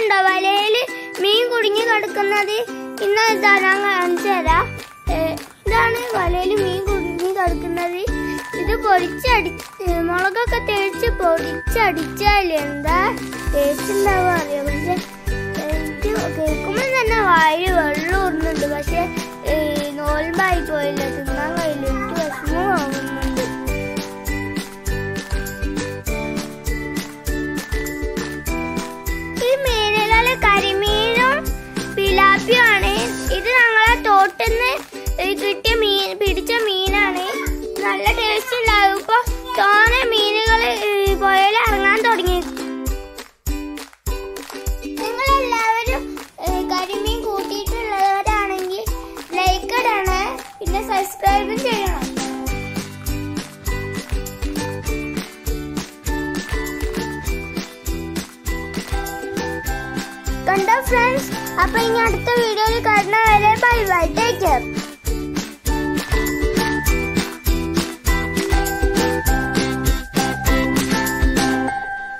കണ്ടിട്ടുണ്ടോ വലയില് മീൻ കുടുങ്ങി കിടക്കുന്നത് ഇന്ന് ഇതാ ഞാൻ കാണിച്ചു തരാം ഏ, ഇതാണ് വലയില് മീൻ കുടുങ്ങി കിടക്കുന്നത് ഇത് പൊടിച്ചടി ഏ, മുളകൊക്കെ തേച്ച് പൊടിച്ചടിച്ചാൽ എന്താ ടേസ്റ്റ് ഉണ്ടാവുക അറിയാം പക്ഷെ എനിക്ക് കേൾക്കുമ്പോൾ തന്നെ വായിൽ വെള്ളം ഊർന്നുണ്ട് പക്ഷെ ഏ, നോൽമ്പായി പോയില്ല തിന്നാൻ കഴിയില്ല എനിക്ക് വിഷമം ആവുന്നുണ്ട് ഈ മീനുകള് കരിമീനും പിലാപ്പിയുമാണ് ഇത് ഞങ്ങളെ തോട്ടിന്ന് കിട്ടിയ മീൻ പിടിച്ച മീനാണ് നല്ല ടേസ്റ്റ് ഉണ്ടാവും ഇപ്പൊ തോനെ മീനുകൾ പുഴയിൽ ഇറങ്ങാൻ തുടങ്ങി നിങ്ങളെല്ലാവരും ഏ, കരിമീൻ കൂട്ടിയിട്ടുള്ളവരാണെങ്കിൽ ലൈക്ക് ഇടണേ പിന്നെ സബ്സ്ക്രൈബും ചെയ്യണം കണ്ടോ ഫ്രണ്ട്സ് അപ്പൊ ഇനി അടുത്ത വീഡിയോയിൽ കാണുന്ന